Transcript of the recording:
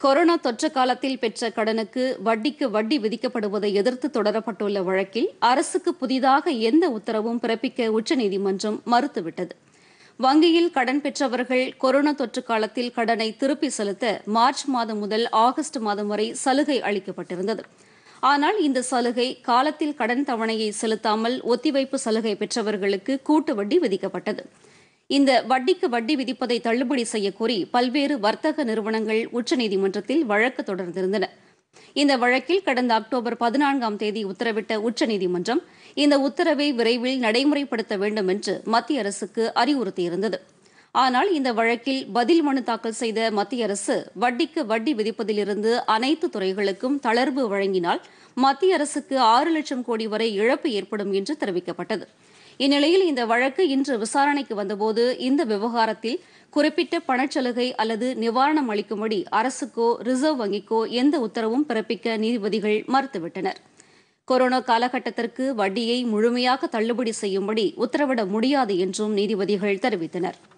corona தொற்று காலத்தில் பெற்ற கடனுக்கு வட்டிக்கு வட்டி விதிக்கப்படுவதை எதிர்த்து தொடரப்பட்டுள்ள வழக்கில் அரசுக்கு புதிதாக எந்த உத்தரவும் பிறப்பிக்க உச்சநீதிமன்றம் மறுத்துவிட்டது வங்கியில் கடன் பெற்றவர்கள் கொரோனா தொற்று காலத்தில் கடனை திருப்பி செலுத்த மார்ச் மாதம் முதல் ஆகஸ்ட் மாதம் வரை சலுகை அளிக்கப்பட்டிருந்தது ஆனால் இந்த சலுகை காலத்தில் கடன் தவணையை செலுத்தாமல் ஒத்திவைப்பு சலுகை பெற்றவர்களுக்கு கூட்டு வட்டி விதிக்கப்பட்டது இந்த வட்டிக்கு வட்டி விதிப்பதை தள்ளுபடி செய்யக்கோரி பல்வேறு வர்த்தக நிறுவனங்கள் உச்சநீதிமன்றத்தில் வழக்கு தொடர்ந்திருந்தன இந்த வழக்கில் கடந்த அக்டோபர் பதினான்காம் தேதி உத்தரவிட்ட உச்சநீதிமன்றம் இந்த உத்தரவை விரைவில் நடைமுறைப்படுத்த வேண்டும் என்று மத்திய அரசுக்கு அறிவுறுத்தியிருந்தது ஆனால் இந்த வழக்கில் பதில் மனு தாக்கல் செய்த மத்திய அரசு வட்டிக்கு வட்டி விதிப்பதிலிருந்து அனைத்து துறைகளுக்கும் தளர்வு வழங்கினால் மத்திய அரசுக்கு ஆறு லட்சம் கோடி வரை இழப்பு ஏற்படும் என்று தெரிவிக்கப்பட்டது இந்நிலையில் இந்த வழக்கு இன்று விசாரணைக்கு வந்தபோது இந்த விவகாரத்தில் குறிப்பிட்ட பணச்சலுகை அல்லது நிவாரணம் அளிக்கும்படி அரசுக்கோ ரிசர்வ் வங்கிக்கோ எந்த உத்தரவும் பிறப்பிக்க நீதிபதிகள் மறுத்துவிட்டனர் கொரோனா காலகட்டத்திற்கு வட்டியை முழுமையாக தள்ளுபடி செய்யும்படி உத்தரவிட முடியாது என்றும் நீதிபதிகள் தெரிவித்தனர்